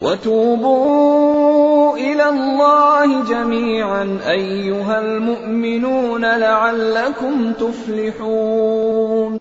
وتوبوا إلى الله جميعا أيها المؤمنون لعلكم تفلحون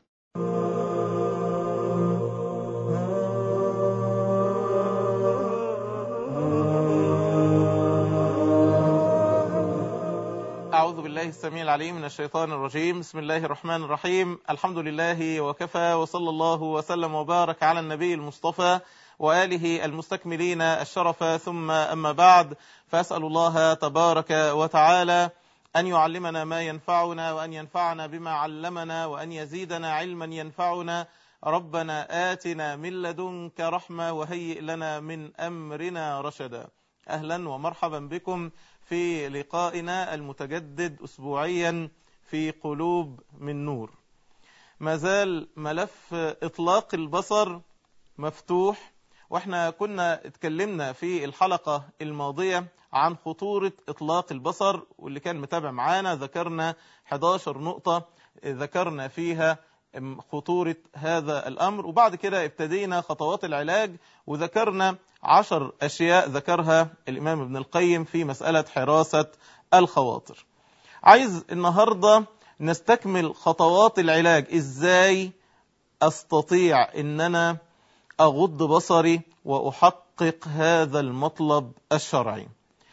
أعوذ بالله السميع العليم من الشيطان الرجيم بسم الله الرحمن الرحيم الحمد لله وكفى وصلى الله وسلم وبارك على النبي المصطفى وآله المستكملين الشرف ثم أما بعد فأسأل الله تبارك وتعالى أن يعلمنا ما ينفعنا وأن ينفعنا بما علمنا وأن يزيدنا علما ينفعنا ربنا آتنا من لدنك رحمة وهيئ لنا من أمرنا رشدا أهلا ومرحبا بكم في لقائنا المتجدد أسبوعيا في قلوب من نور ما زال ملف إطلاق البصر مفتوح واحنا كنا اتكلمنا في الحلقة الماضية عن خطورة إطلاق البصر واللي كان متابع معانا ذكرنا 11 نقطة ذكرنا فيها خطورة هذا الأمر وبعد كده ابتدينا خطوات العلاج وذكرنا عشر أشياء ذكرها الإمام ابن القيم في مسألة حراسة الخواطر عايز النهاردة نستكمل خطوات العلاج إزاي أستطيع أن أنا أغض بصري وأحقق هذا المطلب الشرعي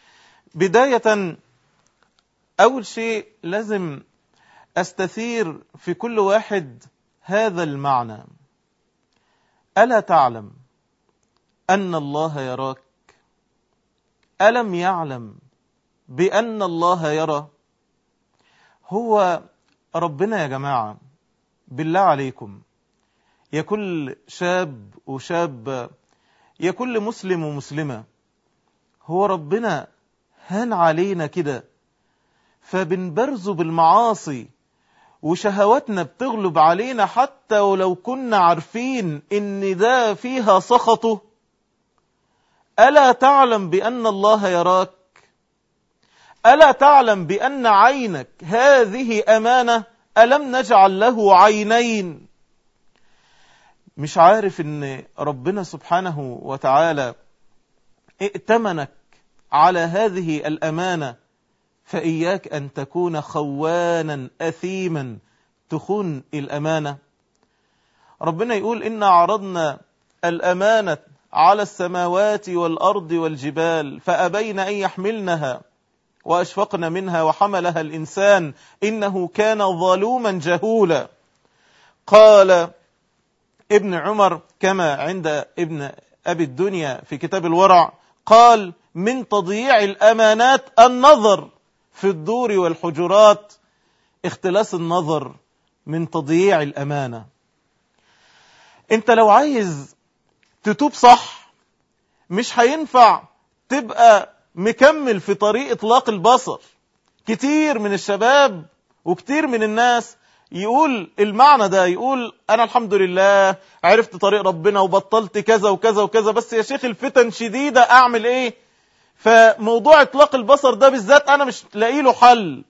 بداية أول شيء لازم أستثير في كل واحد هذا المعنى ألا تعلم أن الله يراك ألم يعلم بأن الله يرى هو ربنا يا جماعة بالله عليكم يا كل شاب وشاب يا كل مسلم ومسلمة هو ربنا هان علينا كده فبنبرز بالمعاصي وشهواتنا بتغلب علينا حتى ولو كنا عارفين ان ده فيها سخطه ألا تعلم بأن الله يراك ألا تعلم بأن عينك هذه أمانة ألم نجعل له عينين مش عارف ان ربنا سبحانه وتعالى ائتمنك على هذه الأمانة فإياك أن تكون خوانا أثيما تخون الأمانة ربنا يقول إنا عرضنا الأمانة على السماوات والأرض والجبال فأبين أن يحملنها وأشفقن منها وحملها الإنسان إنه كان ظلوما جهولا قال ابن عمر كما عند ابن أبي الدنيا في كتاب الورع قال من تضييع الأمانات النظر في الدور والحجرات اختلاس النظر من تضييع الأمانة انت لو عايز تتوب صح مش هينفع تبقى مكمل في طريق اطلاق البصر كتير من الشباب وكتير من الناس يقول المعنى ده يقول انا الحمد لله عرفت طريق ربنا وبطلت كذا وكذا وكذا بس يا شيخ الفتن شديدة اعمل ايه فموضوع اطلاق البصر ده بالذات انا مش لاقي له حل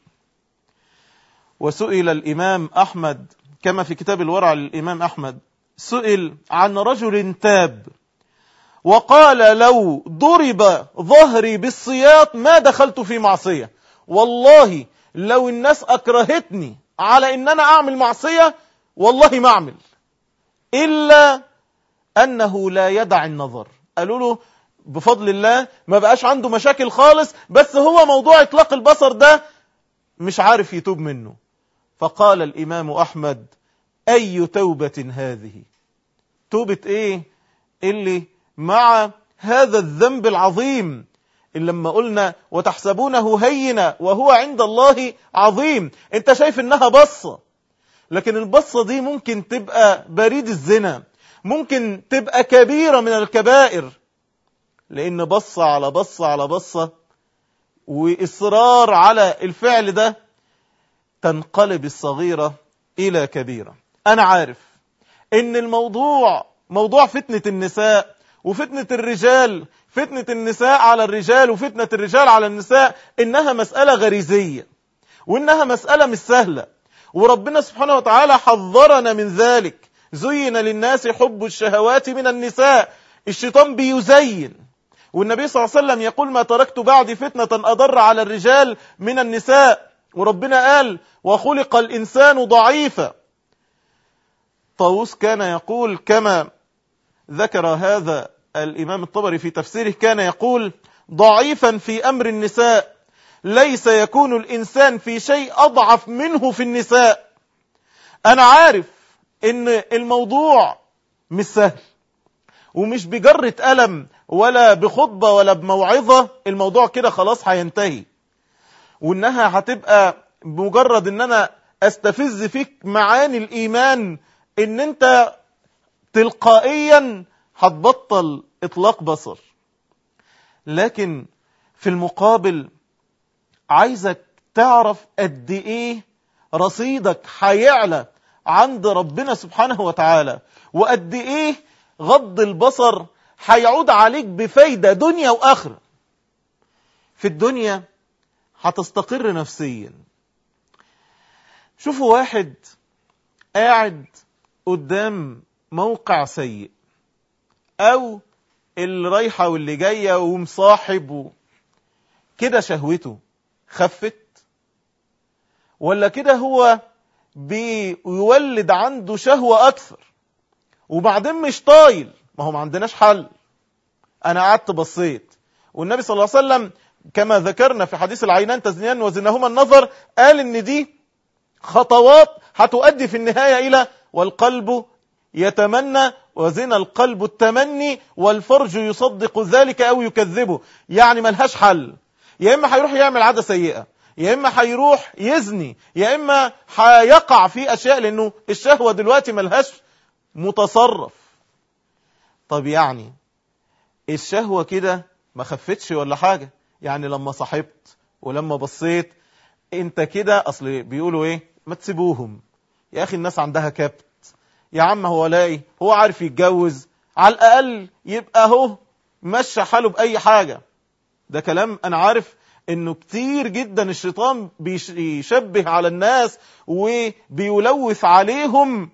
وسئل الامام احمد كما في كتاب الورع للامام احمد سئل عن رجل تاب وقال لو ضرب ظهري بالسياط ما دخلت في معصية والله لو الناس اكرهتني على ان انا اعمل معصية والله ما اعمل الا انه لا يدع النظر قالوا له بفضل الله ما بقاش عنده مشاكل خالص بس هو موضوع اطلاق البصر ده مش عارف يتوب منه فقال الامام احمد اي توبة هذه توبة ايه اللي مع هذا الذنب العظيم اللي لما قلنا وتحسبونه هينا وهو عند الله عظيم انت شايف انها بصة لكن البصة دي ممكن تبقى بريد الزنا ممكن تبقى كبيرة من الكبائر لان بصة على بصة على بصة واصرار على الفعل ده تنقلب الصغيرة الى كبيرة انا عارف ان الموضوع موضوع فتنة النساء وفتنة الرجال فتنة النساء على الرجال وفتنة الرجال على النساء إنها مسألة غريزية وإنها مسألة مش سهلة وربنا سبحانه وتعالى حذرنا من ذلك زين للناس حب الشهوات من النساء الشيطان بيزين والنبي صلى الله عليه وسلم يقول ما تركت بعدي فتنة أضر على الرجال من النساء وربنا قال وخلق الإنسان ضعيفا طاووس كان يقول كما ذكر هذا الإمام الطبري في تفسيره كان يقول ضعيفا في أمر النساء ليس يكون الإنسان في شيء أضعف منه في النساء أنا عارف إن الموضوع مش سهل ومش بجرة ألم ولا بخطبة ولا بموعظة الموضوع كده خلاص هينتهي وإنها هتبقى مجرد إن أنا أستفز فيك معاني الإيمان إن أنت تلقائيا هتبطل إطلاق بصر لكن في المقابل عايزك تعرف قد إيه رصيدك هيعلى عند ربنا سبحانه وتعالى وقد إيه غض البصر هيعود عليك بفايدة دنيا وآخرة في الدنيا هتستقر نفسيا شوفوا واحد قاعد قدام موقع سيء او اللي رايحة واللي جاية ومصاحب و... كده شهوته خفت ولا كده هو بيولد عنده شهوة اكثر وبعدين مش طايل ما هو ما عندناش حل انا قعدت بصيت والنبي صلى الله عليه وسلم كما ذكرنا في حديث العينان تزنيان وزنهما النظر قال ان دي خطوات هتؤدي في النهاية الى والقلب يتمنى وزنا القلب التمني والفرج يصدق ذلك او يكذبه يعني ملهاش حل يا اما هيروح يعمل عادة سيئة يا اما هيروح يزني يا اما هيقع في اشياء لانه الشهوة دلوقتي ملهاش متصرف طب يعني الشهوة كده ما خفتش ولا حاجة يعني لما صاحبت ولما بصيت انت كده اصل بيقولوا ايه ما تسيبوهم يا اخي الناس عندها كبت يا عم هو لاقي هو عارف يتجوز على الاقل يبقى هو مشى حاله باي حاجة ده كلام انا عارف انه كتير جدا الشيطان بيشبه على الناس وبيلوث عليهم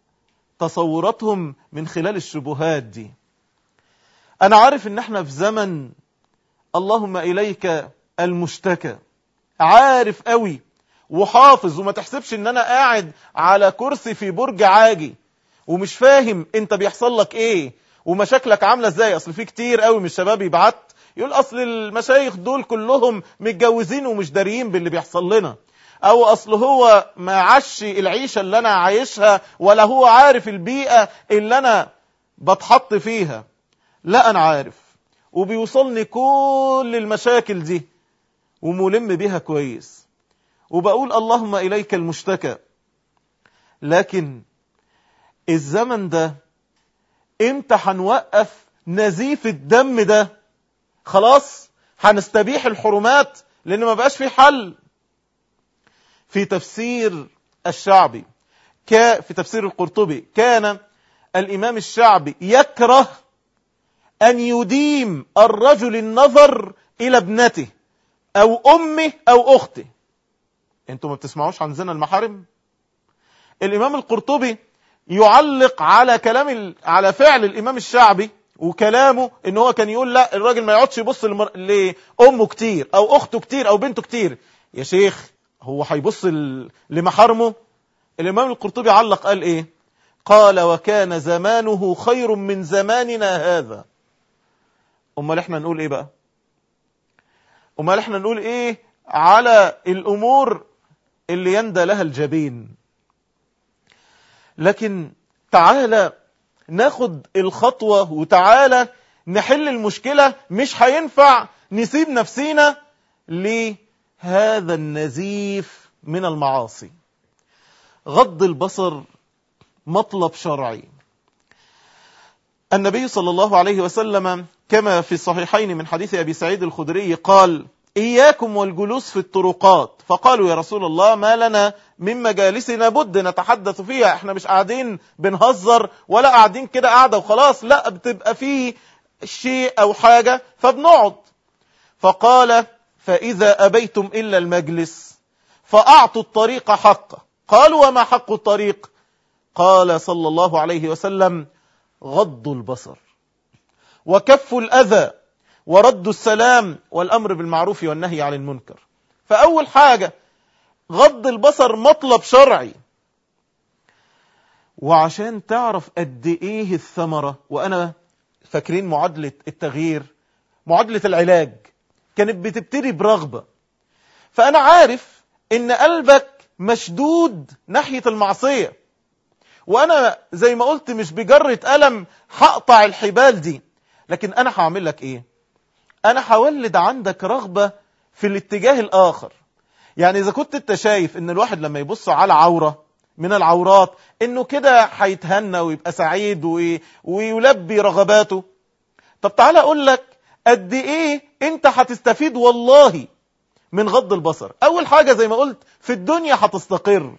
تصوراتهم من خلال الشبهات دي انا عارف ان احنا في زمن اللهم اليك المشتكى عارف قوي وحافظ وما تحسبش ان انا قاعد على كرسي في برج عاجي ومش فاهم انت بيحصل لك ايه ومشاكلك عامله ازاي اصل في كتير قوي من الشباب يبعت يقول اصل المشايخ دول كلهم متجوزين ومش داريين باللي بيحصل لنا او اصل هو ما عاش العيشه اللي انا عايشها ولا هو عارف البيئه اللي انا بتحط فيها لا انا عارف وبيوصلني كل المشاكل دي وملم بيها كويس وبقول اللهم إليك المشتكى لكن الزمن ده امتى هنوقف نزيف الدم ده خلاص هنستبيح الحرمات لان ما بقاش في حل في تفسير الشعبي في تفسير القرطبي كان الامام الشعبي يكره ان يديم الرجل النظر الى ابنته او امه او اخته انتوا ما بتسمعوش عن زنا المحارم الامام القرطبي يعلق على كلام ال... على فعل الامام الشعبي وكلامه ان هو كان يقول لا الراجل ما يقعدش يبص لمر... لامه كتير او اخته كتير او بنته كتير يا شيخ هو هيبص ل... لمحارمه الامام القرطبي علق قال ايه قال وكان زمانه خير من زماننا هذا امال احنا نقول ايه بقى امال احنا نقول ايه على الامور اللي يندى لها الجبين لكن تعالى ناخد الخطوة وتعالى نحل المشكلة مش هينفع نسيب نفسينا لهذا النزيف من المعاصي غض البصر مطلب شرعي النبي صلى الله عليه وسلم كما في الصحيحين من حديث أبي سعيد الخدري قال إياكم والجلوس في الطرقات فقالوا يا رسول الله ما لنا من مجالسنا بد نتحدث فيها احنا مش قاعدين بنهزر ولا قاعدين كده قاعدة وخلاص لا بتبقى فيه شيء أو حاجة فبنقعد فقال فإذا أبيتم إلا المجلس فأعطوا الطريق حقه قالوا وما حق الطريق قال صلى الله عليه وسلم غض البصر وكف الأذى ورد السلام والأمر بالمعروف والنهي عن المنكر فأول حاجة غض البصر مطلب شرعي وعشان تعرف قد ايه الثمرة وانا فاكرين معادلة التغيير معادلة العلاج كانت بتبتدي برغبة فانا عارف ان قلبك مشدود ناحية المعصية وانا زي ما قلت مش بجرة قلم هقطع الحبال دي لكن انا هعمل لك ايه انا هولد عندك رغبة في الاتجاه الاخر يعني اذا كنت انت شايف ان الواحد لما يبص على عورة من العورات انه كده هيتهنى ويبقى سعيد وي... ويلبي رغباته طب تعالى اقول لك قد ايه انت هتستفيد والله من غض البصر اول حاجة زي ما قلت في الدنيا هتستقر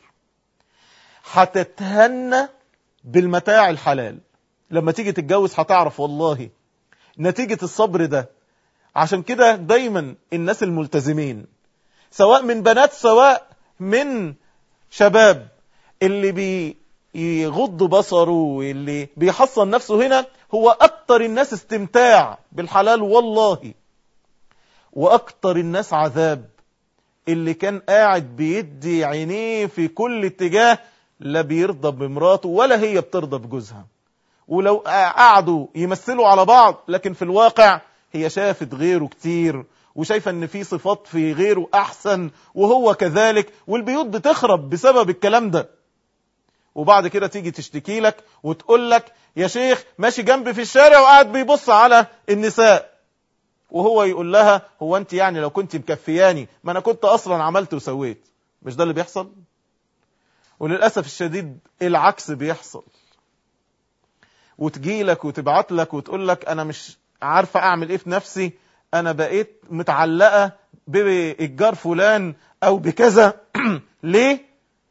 هتتهنى بالمتاع الحلال لما تيجي تتجوز هتعرف والله نتيجة الصبر ده عشان كده دايما الناس الملتزمين سواء من بنات سواء من شباب اللي بيغض بصره واللي بيحصن نفسه هنا هو أكتر الناس استمتاع بالحلال والله وأكتر الناس عذاب اللي كان قاعد بيدي عينيه في كل اتجاه لا بيرضى بمراته ولا هي بترضى بجوزها ولو قعدوا يمثلوا على بعض لكن في الواقع هي شافت غيره كتير وشايفة ان في صفات في غيره احسن وهو كذلك والبيوت بتخرب بسبب الكلام ده وبعد كده تيجي تشتكي لك وتقول لك يا شيخ ماشي جنبي في الشارع وقاعد بيبص على النساء وهو يقول لها هو انت يعني لو كنت مكفياني ما انا كنت اصلا عملت وسويت مش ده اللي بيحصل وللأسف الشديد العكس بيحصل وتجي لك وتبعت لك وتقول لك انا مش عارفة اعمل ايه في نفسي انا بقيت متعلقة بالجار فلان او بكذا ليه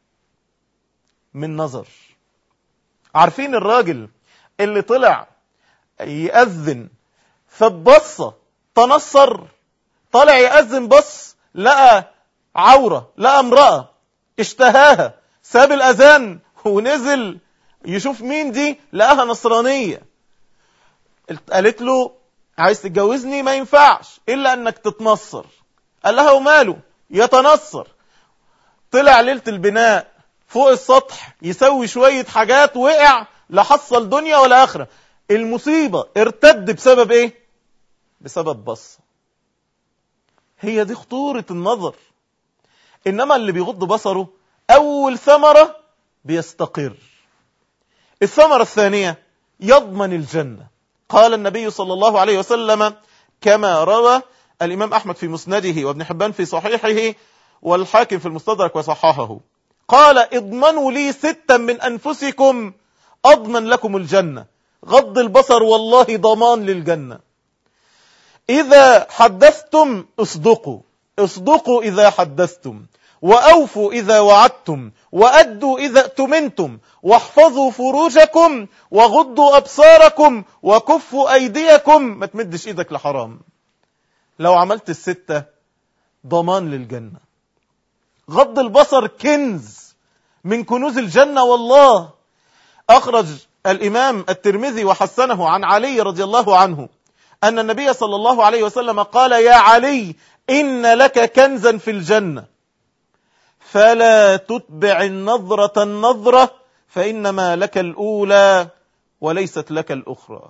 من نظر عارفين الراجل اللي طلع يأذن فبصة تنصر طلع يأذن بص لقى عورة لقى امرأة اشتهاها ساب الأذان ونزل يشوف مين دي لقاها نصرانية قالت له عايز تتجوزني ما ينفعش إلا أنك تتنصر قال لها وماله يتنصر طلع ليلة البناء فوق السطح يسوي شوية حاجات وقع لا حصل دنيا ولا آخرة المصيبة ارتد بسبب ايه بسبب بص هي دي خطورة النظر إنما اللي بيغض بصره أول ثمرة بيستقر الثمرة الثانية يضمن الجنة قال النبي صلى الله عليه وسلم كما روى الإمام أحمد في مسنده وابن حبان في صحيحه والحاكم في المستدرك وصححه قال اضمنوا لي ستا من أنفسكم أضمن لكم الجنة غض البصر والله ضمان للجنة إذا حدثتم اصدقوا اصدقوا إذا حدثتم وأوفوا إذا وعدتم وأدوا إذا ائتمنتم واحفظوا فروجكم وغضوا أبصاركم وكفوا أيديكم ما تمدش إيدك لحرام لو عملت الستة ضمان للجنة غض البصر كنز من كنوز الجنة والله أخرج الإمام الترمذي وحسنه عن علي رضي الله عنه أن النبي صلى الله عليه وسلم قال يا علي إن لك كنزا في الجنة فلا تتبع النظرة النظرة فإنما لك الأولى وليست لك الأخرى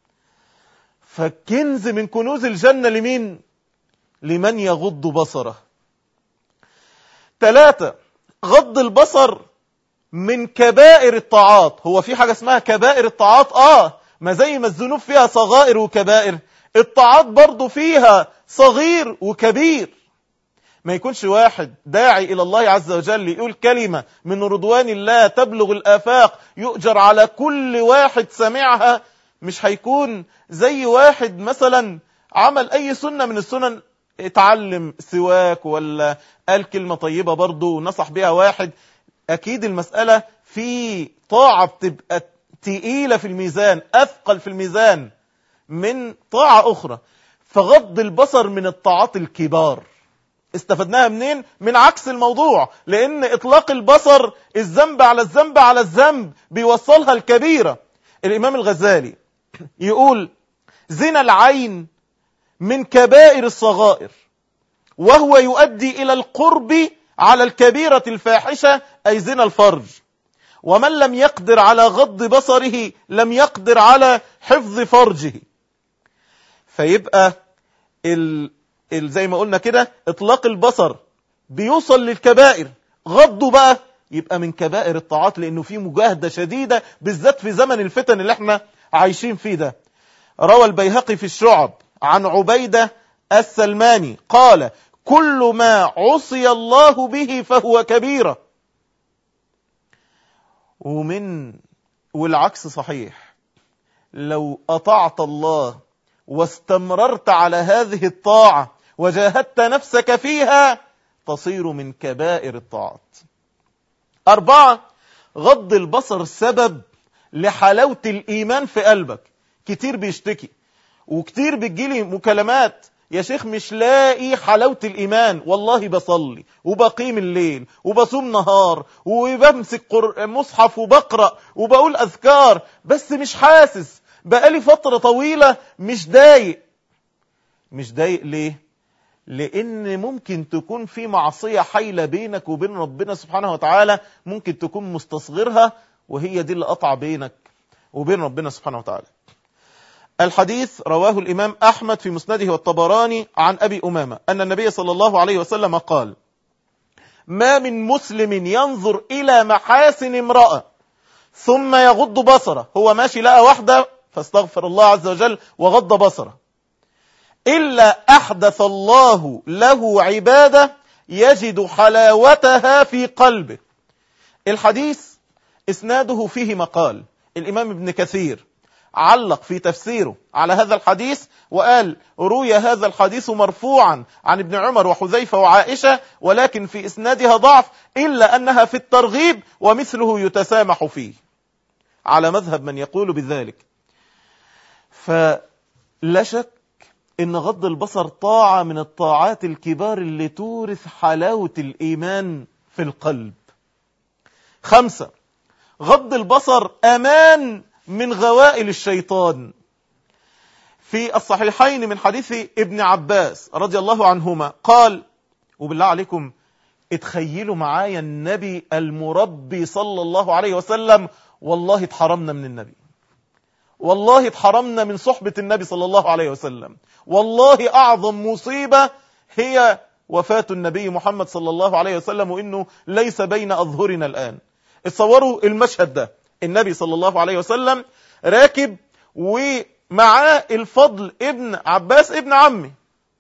فكنز من كنوز الجنة لمين لمن يغض بصره ثلاثة غض البصر من كبائر الطاعات هو في حاجة اسمها كبائر الطاعات آه ما زي ما الذنوب فيها صغائر وكبائر الطاعات برضو فيها صغير وكبير ما يكونش واحد داعي إلى الله عز وجل يقول كلمة من رضوان الله تبلغ الآفاق يؤجر على كل واحد سمعها مش هيكون زي واحد مثلا عمل أي سنة من السنن اتعلم سواك ولا قال كلمة طيبة برضه ونصح بها واحد أكيد المسألة في طاعة بتبقى تقيلة في الميزان أثقل في الميزان من طاعة أخرى فغض البصر من الطاعات الكبار استفدناها منين من عكس الموضوع لان اطلاق البصر الذنب على الذنب على الذنب بيوصلها الكبيرة الامام الغزالي يقول زنا العين من كبائر الصغائر وهو يؤدي إلى القرب على الكبيرة الفاحشة أي زنا الفرج ومن لم يقدر على غض بصره لم يقدر على حفظ فرجه فيبقى ال... ال... زي ما قلنا كده اطلاق البصر بيوصل للكبائر غضه بقى يبقى من كبائر الطاعات لانه في مجاهدة شديدة بالذات في زمن الفتن اللي احنا عايشين فيه ده روى البيهقي في الشعب عن عبيدة السلماني قال كل ما عصي الله به فهو كبيرة ومن والعكس صحيح لو أطعت الله واستمررت على هذه الطاعة وجاهدت نفسك فيها تصير من كبائر الطاعات أربعة غض البصر سبب لحلاوة الإيمان في قلبك كتير بيشتكي وكتير بتجيلي مكالمات يا شيخ مش لاقي حلاوة الإيمان والله بصلي وبقيم الليل وبصوم نهار وبمسك مصحف وبقرأ وبقول أذكار بس مش حاسس بقالي فترة طويلة مش دايق مش دايق ليه؟ لأن ممكن تكون في معصية حيلة بينك وبين ربنا سبحانه وتعالى ممكن تكون مستصغرها وهي دي اللي قطع بينك وبين ربنا سبحانه وتعالى الحديث رواه الإمام أحمد في مسنده والطبراني عن أبي أمامة أن النبي صلى الله عليه وسلم قال ما من مسلم ينظر إلى محاسن امرأة ثم يغض بصره هو ماشي لقى واحدة فاستغفر الله عز وجل وغض بصره إلا أحدث الله له عبادة يجد حلاوتها في قلبه الحديث اسناده فيه مقال الإمام ابن كثير علق في تفسيره على هذا الحديث وقال روي هذا الحديث مرفوعا عن ابن عمر وحذيفة وعائشة ولكن في إسنادها ضعف إلا أنها في الترغيب ومثله يتسامح فيه على مذهب من يقول بذلك فلا شك إن غض البصر طاعة من الطاعات الكبار اللي تورث حلاوة الإيمان في القلب خمسة غض البصر أمان من غوائل الشيطان في الصحيحين من حديث ابن عباس رضي الله عنهما قال وبالله عليكم اتخيلوا معايا النبي المربي صلى الله عليه وسلم والله اتحرمنا من النبي والله اتحرمنا من صحبة النبي صلى الله عليه وسلم والله أعظم مصيبة هي وفاة النبي محمد صلى الله عليه وسلم وإنه ليس بين أظهرنا الآن اتصوروا المشهد ده النبي صلى الله عليه وسلم راكب ومعاه الفضل ابن عباس ابن عمي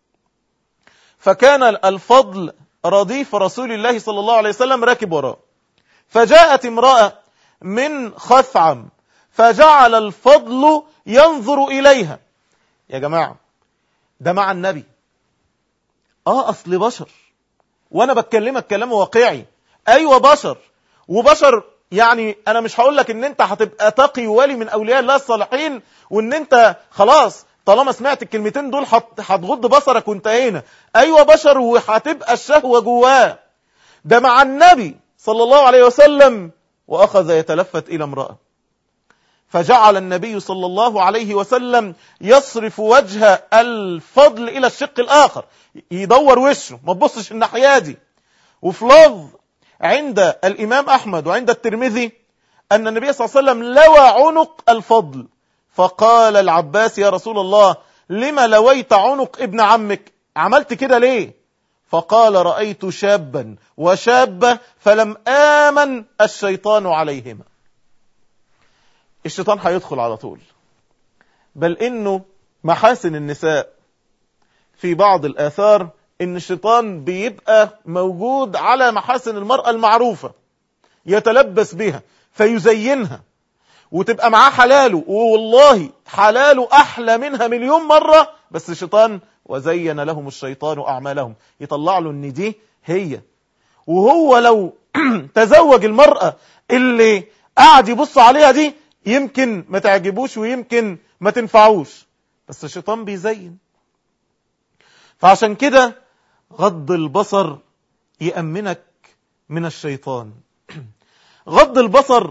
فكان الفضل رديف رسول الله صلى الله عليه وسلم راكب وراه فجاءت امرأة من خثعم فجعل الفضل ينظر إليها يا جماعة ده مع النبي اه اصل بشر وانا بتكلمك كلام واقعي ايوه بشر وبشر يعني انا مش هقول لك ان انت هتبقى تقي ولي من اولياء الله الصالحين وان انت خلاص طالما سمعت الكلمتين دول هتغض بصرك وانتهينا ايوه بشر وهتبقى الشهوه جواه ده مع النبي صلى الله عليه وسلم واخذ يتلفت الى امراه فجعل النبي صلى الله عليه وسلم يصرف وجه الفضل الى الشق الاخر يدور وشه ما تبصش الناحيه دي وفي لفظ عند الامام احمد وعند الترمذي ان النبي صلى الله عليه وسلم لوى عنق الفضل فقال العباس يا رسول الله لما لويت عنق ابن عمك عملت كده ليه فقال رايت شابا وشابه فلم امن الشيطان عليهما الشيطان هيدخل على طول بل انه محاسن النساء في بعض الاثار ان الشيطان بيبقى موجود على محاسن المرأة المعروفة يتلبس بها فيزينها وتبقى معاه حلاله والله حلاله احلى منها مليون مرة بس الشيطان وزين لهم الشيطان اعمالهم يطلع له ان دي هي وهو لو تزوج المرأة اللي قاعد يبص عليها دي يمكن ما تعجبوش ويمكن ما تنفعوش بس الشيطان بيزين فعشان كده غض البصر يأمنك من الشيطان غض البصر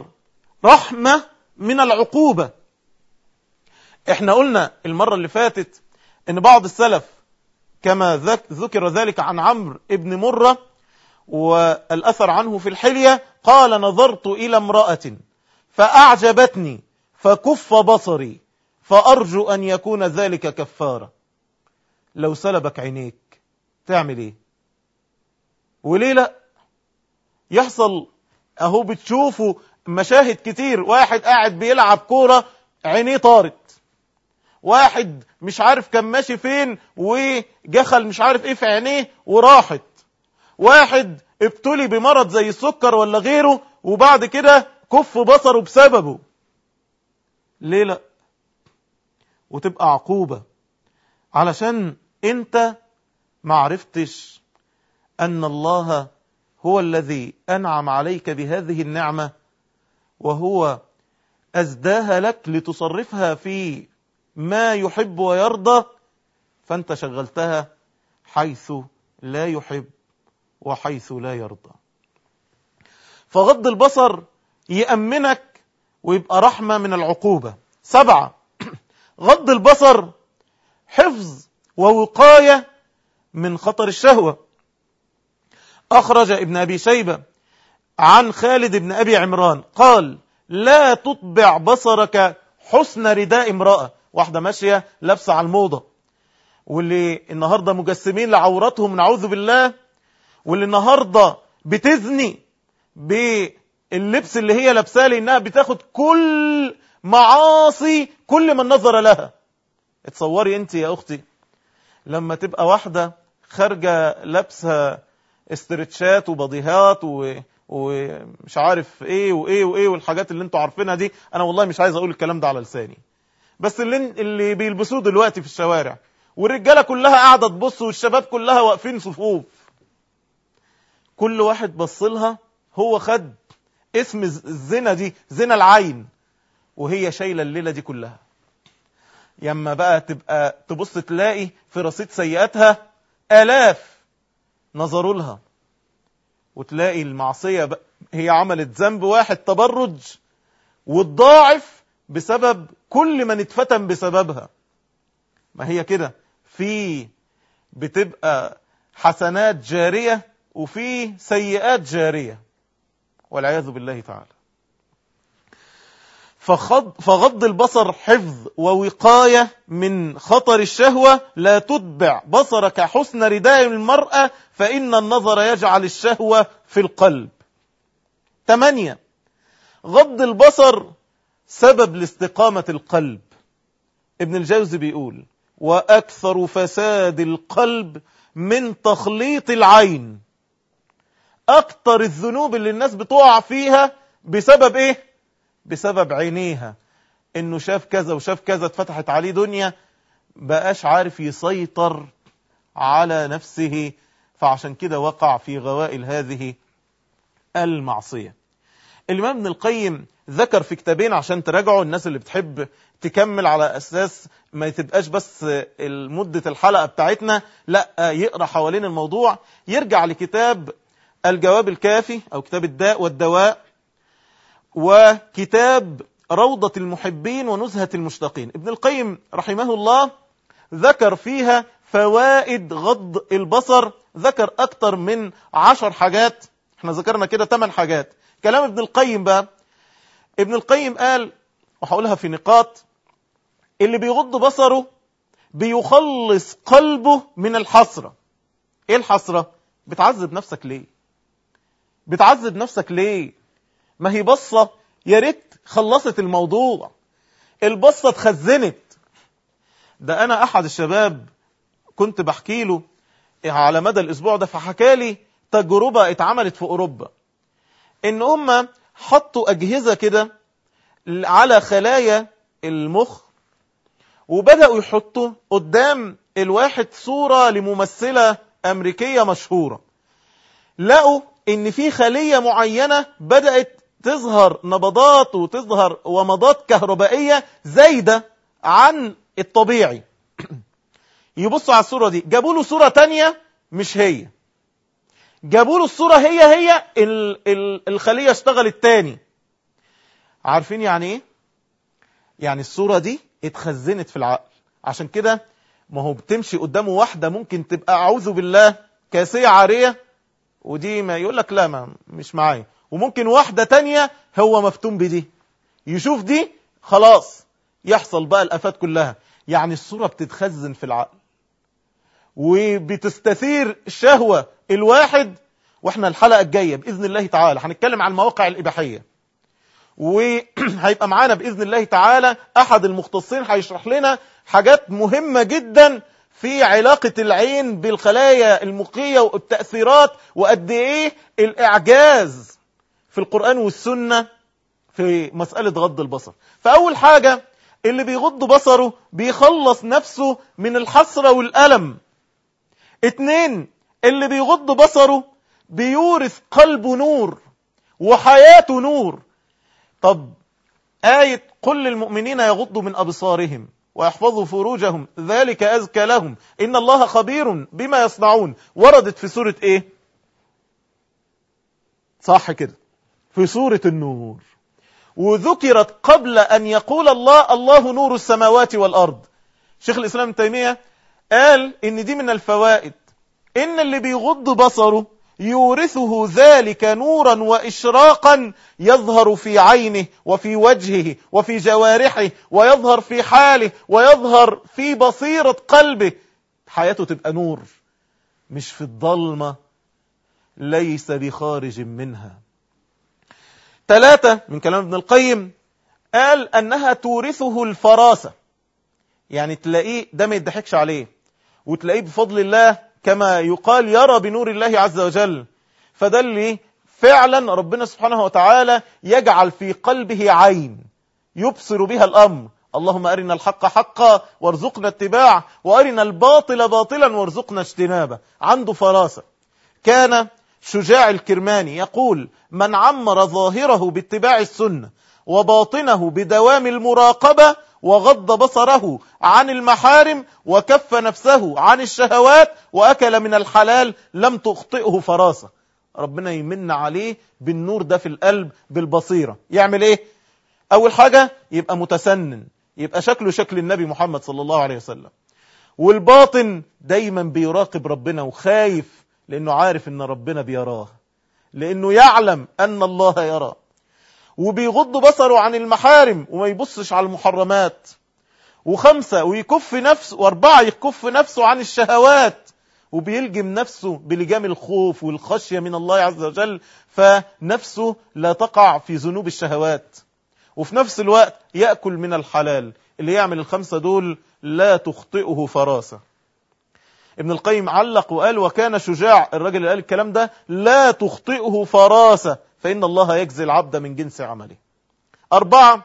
رحمة من العقوبة احنا قلنا المرة اللي فاتت ان بعض السلف كما ذكر ذلك عن عمرو ابن مرة والأثر عنه في الحلية قال نظرت إلى امرأة فأعجبتني فكف بصري فأرجو أن يكون ذلك كفارة لو سلبك عينيك تعمل ايه وليه لا يحصل اهو بتشوفوا مشاهد كتير واحد قاعد بيلعب كورة عينيه طارت واحد مش عارف كان ماشي فين وجخل مش عارف ايه في عينيه وراحت واحد ابتلي بمرض زي السكر ولا غيره وبعد كده كف بصره بسببه ليه لا وتبقى عقوبة علشان انت ما عرفتش ان الله هو الذي انعم عليك بهذه النعمة وهو ازداها لك لتصرفها في ما يحب ويرضى فانت شغلتها حيث لا يحب وحيث لا يرضى فغض البصر يأمنك ويبقى رحمة من العقوبة سبعة غض البصر حفظ ووقاية من خطر الشهوة أخرج ابن أبي شيبة عن خالد بن أبي عمران قال لا تطبع بصرك حسن رداء امرأة واحدة ماشية لابسة على الموضة واللي النهاردة مجسمين لعوراتهم نعوذ بالله واللي النهاردة بتزني باللبس اللي هي لابساه لانها بتاخد كل معاصي كل من نظر لها اتصوري انت يا اختي لما تبقى واحدة خارجة لابسة استرتشات وبضيهات و... ومش عارف ايه وايه وايه والحاجات اللي انتوا عارفينها دي انا والله مش عايز اقول الكلام ده على لساني بس اللي اللي بيلبسوه دلوقتي في الشوارع والرجاله كلها قاعده تبص والشباب كلها واقفين صفوف كل واحد بص لها هو خد اسم الزنا دي زنا العين وهي شايله الليله دي كلها يما بقى تبقى تبص تلاقي في رصيد سيئاتها آلاف نظروا لها وتلاقي المعصية بقى هي عملت ذنب واحد تبرج والضاعف بسبب كل من اتفتن بسببها ما هي كده في بتبقى حسنات جارية وفي سيئات جارية والعياذ بالله تعالى فخض فغض البصر حفظ ووقاية من خطر الشهوة لا تتبع بصرك حسن رداء المرأة فإن النظر يجعل الشهوة في القلب ثمانية غض البصر سبب لاستقامة القلب ابن الجوزي بيقول وأكثر فساد القلب من تخليط العين أكثر الذنوب اللي الناس بتقع فيها بسبب إيه بسبب عينيها انه شاف كذا وشاف كذا اتفتحت عليه دنيا بقاش عارف يسيطر على نفسه فعشان كده وقع في غوائل هذه المعصية الإمام ابن القيم ذكر في كتابين عشان تراجعوا الناس اللي بتحب تكمل على أساس ما تبقاش بس مدة الحلقة بتاعتنا لا يقرأ حوالين الموضوع يرجع لكتاب الجواب الكافي أو كتاب الداء والدواء وكتاب روضة المحبين ونزهة المشتاقين ابن القيم رحمه الله ذكر فيها فوائد غض البصر ذكر أكتر من عشر حاجات احنا ذكرنا كده ثمان حاجات كلام ابن القيم بقى ابن القيم قال وهقولها في نقاط اللي بيغض بصره بيخلص قلبه من الحسرة ايه الحسرة بتعذب نفسك ليه بتعذب نفسك ليه ما هي بصة يا ريت خلصت الموضوع البصة اتخزنت ده انا احد الشباب كنت بحكي له على مدى الاسبوع ده فحكى لي تجربة اتعملت في اوروبا ان هم حطوا اجهزة كده على خلايا المخ وبدأوا يحطوا قدام الواحد صورة لممثلة امريكية مشهورة لقوا ان في خلية معينة بدأت تظهر نبضات وتظهر ومضات كهربائية زايدة عن الطبيعي يبصوا على الصورة دي جابوا له صورة تانية مش هي جابوا له الصورة هي هي ال ال الخلية اشتغلت تاني عارفين يعني ايه يعني الصورة دي اتخزنت في العقل عشان كده ما هو بتمشي قدامه واحدة ممكن تبقى أعوذ بالله كاسية عارية ودي ما يقول لك لا ما مش معايا وممكن واحدة تانية هو مفتون بدي يشوف دي خلاص يحصل بقى الآفات كلها يعني الصورة بتتخزن في العقل وبتستثير شهوة الواحد واحنا الحلقة الجاية بإذن الله تعالى هنتكلم عن المواقع الإباحية وهيبقى معانا بإذن الله تعالى أحد المختصين هيشرح لنا حاجات مهمة جدا في علاقة العين بالخلايا المقية والتأثيرات وقد إيه الإعجاز في القرآن والسنة في مسألة غض البصر فأول حاجة اللي بيغض بصره بيخلص نفسه من الحسرة والألم اتنين اللي بيغض بصره بيورث قلبه نور وحياته نور طب آية قل للمؤمنين يغضوا من أبصارهم ويحفظوا فروجهم ذلك أزكى لهم إن الله خبير بما يصنعون وردت في سورة إيه صح كده في سورة النور وذكرت قبل أن يقول الله الله نور السماوات والأرض شيخ الإسلام تيمية قال إن دي من الفوائد إن اللي بيغض بصره يورثه ذلك نورا وإشراقا يظهر في عينه وفي وجهه وفي جوارحه ويظهر في حاله ويظهر في بصيرة قلبه حياته تبقى نور مش في الضلمة ليس بخارج منها ثلاثة من كلام ابن القيم قال أنها تورثه الفراسة يعني تلاقيه ده ما يضحكش عليه وتلاقيه بفضل الله كما يقال يرى بنور الله عز وجل فده اللي فعلا ربنا سبحانه وتعالى يجعل في قلبه عين يبصر بها الأمر اللهم أرنا الحق حقا وارزقنا اتباع وأرنا الباطل باطلا وارزقنا اجتنابه عنده فراسة كان شجاع الكرماني يقول من عمر ظاهره باتباع السنة وباطنه بدوام المراقبة وغض بصره عن المحارم وكف نفسه عن الشهوات وأكل من الحلال لم تخطئه فراسة ربنا يمن عليه بالنور ده في القلب بالبصيرة يعمل ايه أول حاجة يبقى متسنن يبقى شكله شكل النبي محمد صلى الله عليه وسلم والباطن دايما بيراقب ربنا وخايف لأنه عارف أن ربنا بيراه لأنه يعلم أن الله يراه وبيغض بصره عن المحارم وما يبصش على المحرمات وخمسة ويكف نفسه واربعة يكف نفسه عن الشهوات وبيلجم نفسه بلجام الخوف والخشية من الله عز وجل فنفسه لا تقع في ذنوب الشهوات وفي نفس الوقت يأكل من الحلال اللي يعمل الخمسة دول لا تخطئه فراسة ابن القيم علق وقال وكان شجاع الرجل اللي قال الكلام ده لا تخطئه فراسة فإن الله يجزي العبد من جنس عمله أربعة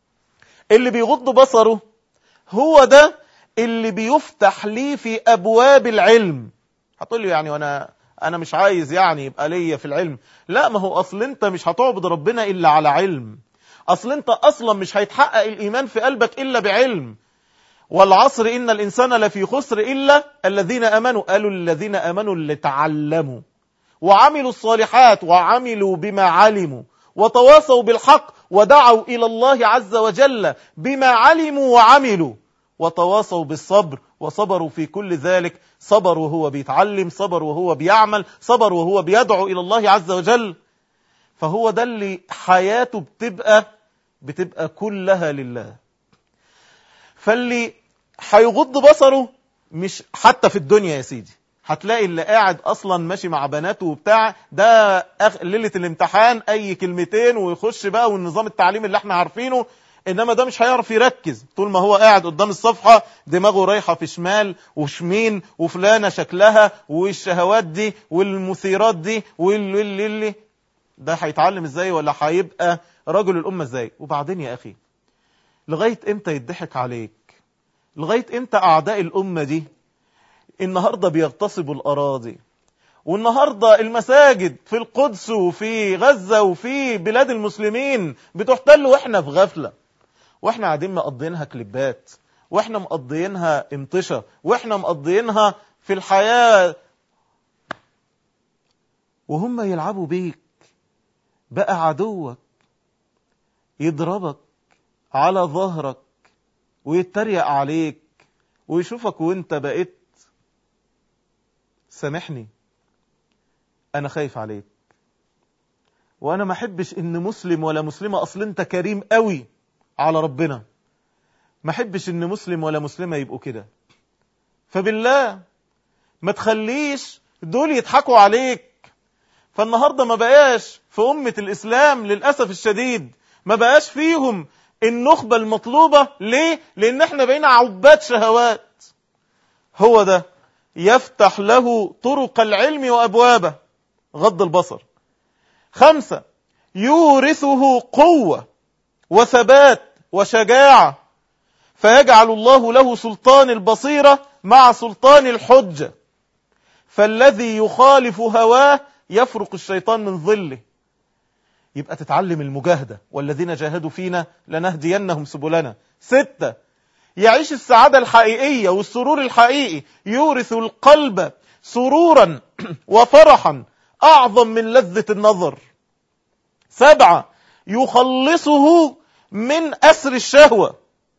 اللي بيغض بصره هو ده اللي بيفتح ليه في أبواب العلم هتقول لي يعني وأنا أنا مش عايز يعني يبقى ليا في العلم لا ما هو أصل أنت مش هتعبد ربنا إلا على علم أصل أنت أصلا مش هيتحقق الإيمان في قلبك إلا بعلم والعصر إن الإنسان لفي خسر إلا الذين أمنوا قالوا الذين أمنوا اللي تعلموا وعملوا الصالحات وعملوا بما علموا وتواصوا بالحق ودعوا إلى الله عز وجل بما علموا وعملوا وتواصوا بالصبر وصبروا في كل ذلك صبر وهو بيتعلم صبر وهو بيعمل صبر وهو بيدعو إلى الله عز وجل فهو ده اللي حياته بتبقى بتبقى كلها لله فاللي هيغض بصره مش حتى في الدنيا يا سيدي هتلاقي اللي قاعد اصلا ماشي مع بناته وبتاع ده أخ... ليله الامتحان اي كلمتين ويخش بقى والنظام التعليمي اللي احنا عارفينه انما ده مش هيعرف يركز طول ما هو قاعد قدام الصفحه دماغه رايحه في شمال وشمين وفلانه شكلها والشهوات دي والمثيرات دي واللي ده هيتعلم ازاي ولا هيبقى رجل الامه ازاي وبعدين يا اخي لغايه امتى يضحك عليك لغايه امتى اعداء الامه دي النهاردة بيغتصبوا الأراضي والنهاردة المساجد في القدس وفي غزة وفي بلاد المسلمين بتحتل وإحنا في غفلة وإحنا قاعدين مقضينها كليبات وإحنا مقضينها انطشة وإحنا مقضينها في الحياة وهم يلعبوا بيك بقى عدوك يضربك على ظهرك ويتريق عليك ويشوفك وانت بقيت سامحني انا خايف عليك وانا ما احبش ان مسلم ولا مسلمة اصل انت كريم قوي على ربنا ما احبش ان مسلم ولا مسلمة يبقوا كده فبالله ما تخليش دول يضحكوا عليك فالنهاردة ما بقاش في أمة الإسلام للأسف الشديد ما بقاش فيهم النخبة المطلوبة ليه؟ لأن احنا بقينا عباد شهوات هو ده يفتح له طرق العلم وأبوابه غض البصر خمسة يورثه قوة وثبات وشجاعة فيجعل الله له سلطان البصيرة مع سلطان الحجة فالذي يخالف هواه يفرق الشيطان من ظله يبقى تتعلم المجاهدة والذين جاهدوا فينا لنهدينهم سبلنا ستة يعيش السعادة الحقيقية والسرور الحقيقي يورث القلب سرورا وفرحا أعظم من لذة النظر سبعة يخلصه من أسر الشهوة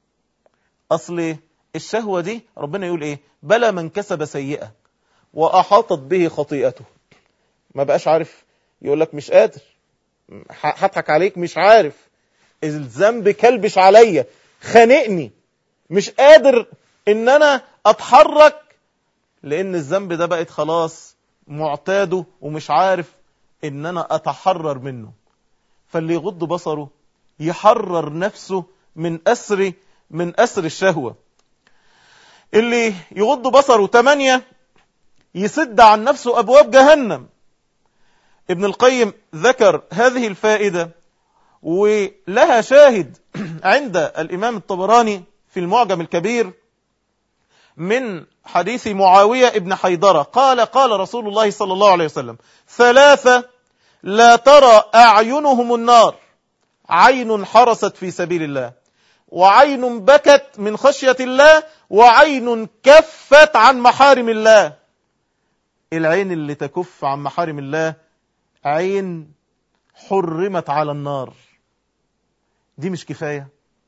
أصل الشهوة دي ربنا يقول إيه بلى من كسب سيئة وأحاطت به خطيئته ما بقاش عارف يقول لك مش قادر هضحك عليك مش عارف الذنب كلبش عليا خانقني مش قادر ان انا اتحرك لان الذنب ده بقت خلاص معتاده ومش عارف ان انا اتحرر منه فاللي يغض بصره يحرر نفسه من أسر من أسر الشهوة اللي يغض بصره تمانية يسد عن نفسه أبواب جهنم ابن القيم ذكر هذه الفائدة ولها شاهد عند الإمام الطبراني في المعجم الكبير من حديث معاوية ابن حيدرة قال قال رسول الله صلى الله عليه وسلم ثلاثة لا ترى أعينهم النار عين حرست في سبيل الله وعين بكت من خشية الله وعين كفت عن محارم الله العين اللي تكف عن محارم الله عين حرمت على النار دي مش كفاية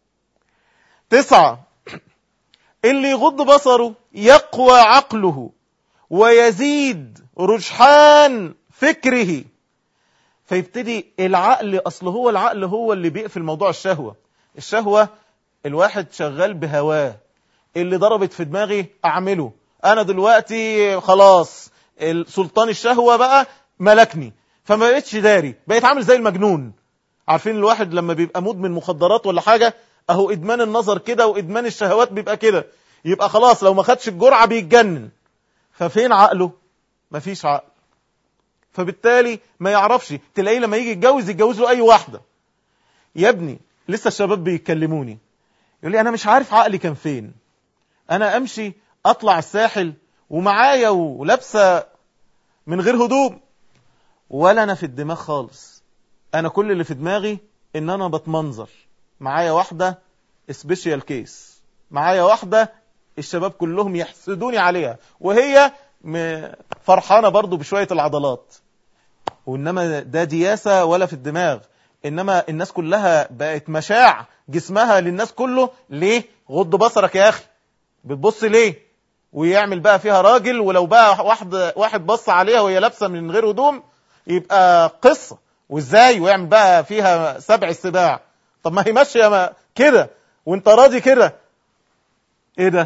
تسعة اللي يغض بصره يقوى عقله ويزيد رجحان فكره فيبتدي العقل اصل هو العقل هو اللي بيقفل موضوع الشهوة الشهوة الواحد شغال بهواه اللي ضربت في دماغي اعمله انا دلوقتي خلاص سلطان الشهوة بقى ملكني فما بقتش داري بقيت عامل زي المجنون عارفين الواحد لما بيبقى مدمن مخدرات ولا حاجة اهو ادمان النظر كده وادمان الشهوات بيبقى كده يبقى خلاص لو ما خدش الجرعة بيتجنن ففين عقله مفيش عقل فبالتالي ما يعرفش تلاقيه لما يجي يتجوز يتجوز له اي واحدة يا ابني لسه الشباب بيكلموني يقول لي انا مش عارف عقلي كان فين انا امشي اطلع الساحل ومعايا ولابسه من غير هدوم ولا انا في الدماغ خالص انا كل اللي في دماغي ان انا بتمنظر معايا واحدة سبيشيال كيس معايا واحدة الشباب كلهم يحسدوني عليها وهي فرحانة برضو بشوية العضلات وإنما ده دياسة ولا في الدماغ إنما الناس كلها بقت مشاع جسمها للناس كله ليه غض بصرك يا أخي بتبص ليه ويعمل بقى فيها راجل ولو بقى واحد واحد بص عليها وهي لابسه من غير هدوم يبقى قصه وازاي ويعمل بقى فيها سبع السباع طب ما هي ماشيه ما كده وانت راضي كده ايه ده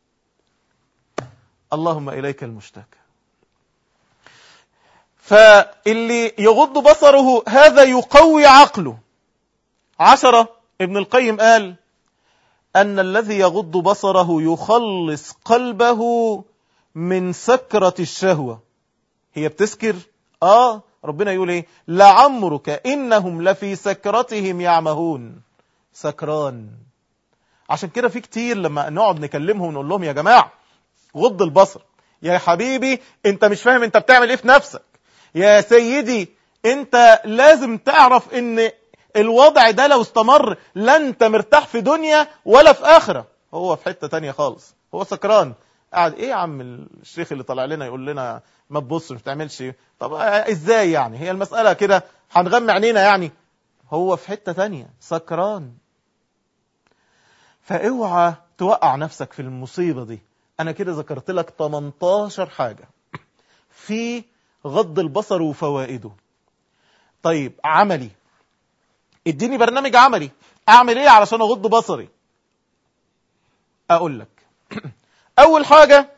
اللهم اليك المشتكى فاللي يغض بصره هذا يقوي عقله عشرة ابن القيم قال أن الذي يغض بصره يخلص قلبه من سكرة الشهوة هي بتسكر آه ربنا يقول ايه لعمرك إنهم لفي سكرتهم يعمهون سكران عشان كده في كتير لما نقعد نكلمهم ونقول لهم يا جماعة غض البصر يا حبيبي انت مش فاهم انت بتعمل ايه في نفسك يا سيدي انت لازم تعرف ان الوضع ده لو استمر لا انت مرتاح في دنيا ولا في آخرة هو في حتة تانية خالص هو سكران قاعد ايه يا عم الشيخ اللي طلع لنا يقول لنا ما تبصش ما تعملش طب ازاي يعني هي المسألة كده هنغمي عينينا يعني هو في حتة تانية سكران فاوعى توقع نفسك في المصيبة دي أنا كده ذكرت لك 18 حاجة في غض البصر وفوائده طيب عملي اديني برنامج عملي اعمل ايه علشان اغض بصري اقول لك اول حاجة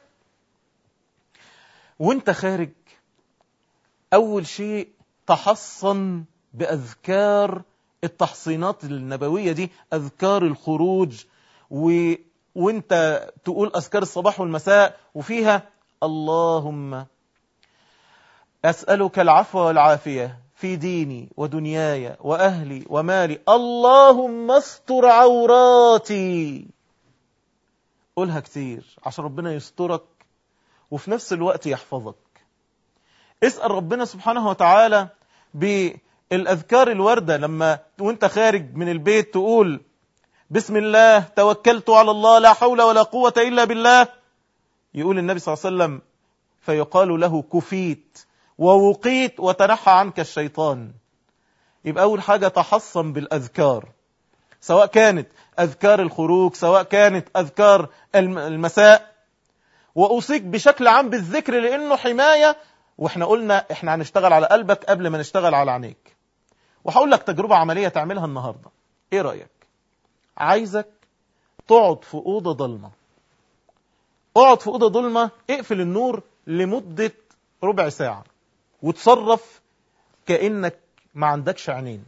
وانت خارج اول شيء تحصن باذكار التحصينات النبوية دي اذكار الخروج و... وانت تقول اذكار الصباح والمساء وفيها اللهم أسألك العفو والعافية في ديني ودنياي وأهلي ومالي اللهم استر عوراتي قولها كتير عشان ربنا يسترك وفي نفس الوقت يحفظك اسأل ربنا سبحانه وتعالى بالأذكار الوردة لما وانت خارج من البيت تقول بسم الله توكلت على الله لا حول ولا قوة إلا بالله يقول النبي صلى الله عليه وسلم فيقال له كفيت ووقيت وتنحى عنك الشيطان يبقى أول حاجة تحصن بالأذكار سواء كانت أذكار الخروج سواء كانت أذكار المساء وأوصيك بشكل عام بالذكر لأنه حماية وإحنا قلنا إحنا هنشتغل على قلبك قبل ما نشتغل على عينيك وهقول لك تجربة عملية تعملها النهاردة إيه رأيك عايزك تقعد في أوضة ضلمة اقعد في أوضة ضلمة اقفل النور لمدة ربع ساعة وتصرف كأنك ما عندكش عينين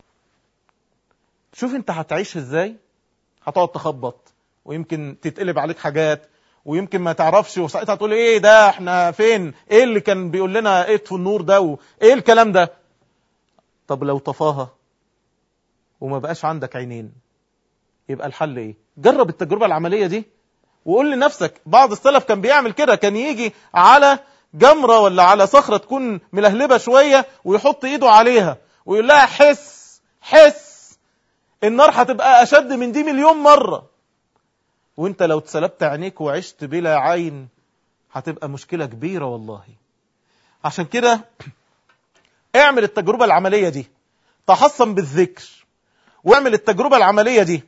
شوف انت هتعيش ازاي هتقعد تخبط ويمكن تتقلب عليك حاجات ويمكن ما تعرفش وساعتها تقول ايه ده احنا فين ايه اللي كان بيقول لنا ايه في النور ده وايه الكلام ده طب لو طفاها وما بقاش عندك عينين يبقى الحل ايه جرب التجربة العملية دي وقول لنفسك بعض السلف كان بيعمل كده كان يجي على جمرة ولا على صخرة تكون ملهلبة شوية ويحط ايده عليها ويقول لها حس حس النار هتبقى اشد من دي مليون مرة وانت لو اتسلبت عينيك وعشت بلا عين هتبقى مشكلة كبيرة والله عشان كده اعمل التجربة العملية دي تحصن بالذكر واعمل التجربة العملية دي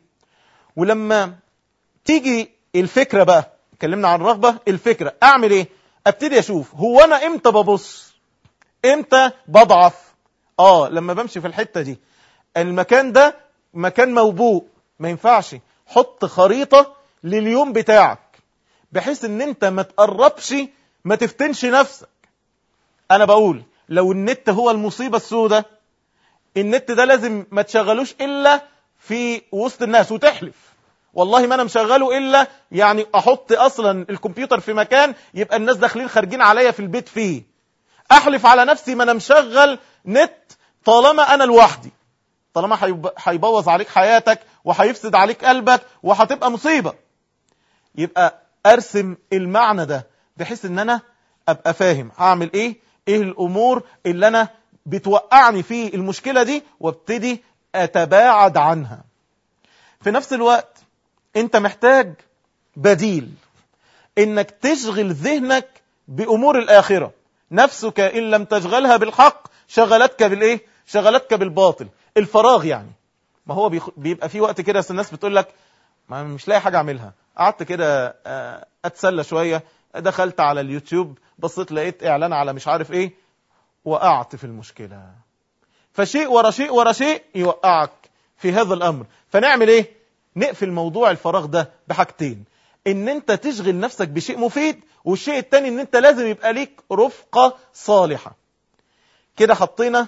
ولما تيجي الفكرة بقى اتكلمنا عن الرغبة الفكرة اعمل ايه ابتدي اشوف هو انا امتى ببص امتى بضعف اه لما بمشي في الحتة دي المكان ده مكان موبوء ما ينفعش حط خريطة لليوم بتاعك بحيث ان انت ما تقربش ما تفتنش نفسك انا بقول لو النت هو المصيبة السوداء النت ده لازم ما تشغلوش الا في وسط الناس وتحلف والله ما انا مشغله الا يعني احط اصلا الكمبيوتر في مكان يبقى الناس داخلين خارجين عليا في البيت فيه احلف على نفسي ما انا مشغل نت طالما انا لوحدي طالما هيبوظ عليك حياتك وهيفسد عليك قلبك وهتبقى مصيبة يبقى ارسم المعنى ده بحيث ان انا ابقى فاهم هعمل ايه ايه الامور اللي انا بتوقعني في المشكلة دي وابتدي اتباعد عنها في نفس الوقت انت محتاج بديل انك تشغل ذهنك بامور الاخرة نفسك ان لم تشغلها بالحق شغلتك بالايه شغلتك بالباطل الفراغ يعني ما هو بيبقى في وقت كده الناس بتقول لك ما مش لاقي حاجة اعملها قعدت كده اتسلى شوية دخلت على اليوتيوب بصيت لقيت اعلان على مش عارف ايه وقعت في المشكلة فشيء ورا شيء ورا شيء يوقعك في هذا الامر فنعمل ايه نقفل موضوع الفراغ ده بحاجتين ان انت تشغل نفسك بشيء مفيد والشيء التاني ان انت لازم يبقى ليك رفقة صالحة كده حطينا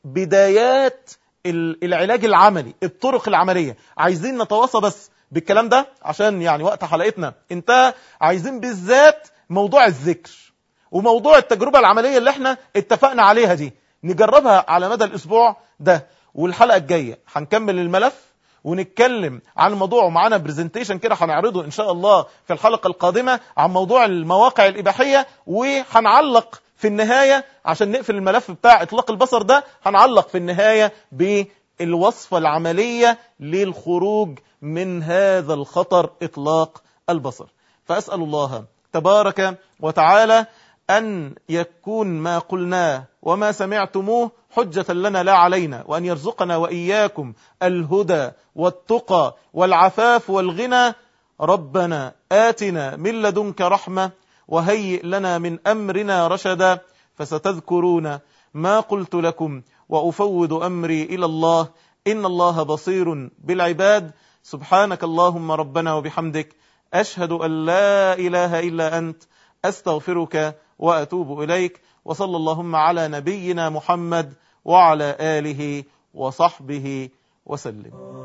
بدايات العلاج العملي الطرق العملية عايزين نتواصى بس بالكلام ده عشان يعني وقت حلقتنا انتهى عايزين بالذات موضوع الذكر وموضوع التجربة العملية اللي احنا اتفقنا عليها دي نجربها على مدى الاسبوع ده والحلقة الجاية هنكمل الملف ونتكلم عن موضوع معانا برزنتيشن كده هنعرضه ان شاء الله في الحلقة القادمة عن موضوع المواقع الاباحية وهنعلق في النهاية عشان نقفل الملف بتاع اطلاق البصر ده هنعلق في النهاية بالوصفة العملية للخروج من هذا الخطر اطلاق البصر فاسأل الله تبارك وتعالى أن يكون ما قلناه وما سمعتموه حجة لنا لا علينا وأن يرزقنا وإياكم الهدى والتقى والعفاف والغنى ربنا آتنا من لدنك رحمة وهيئ لنا من أمرنا رشدا فستذكرون ما قلت لكم وأفوض أمري إلى الله إن الله بصير بالعباد سبحانك اللهم ربنا وبحمدك أشهد أن لا إله إلا أنت أستغفرك وأتوب إليك وصلى اللهم على نبينا محمد وعلى آله وصحبه وسلم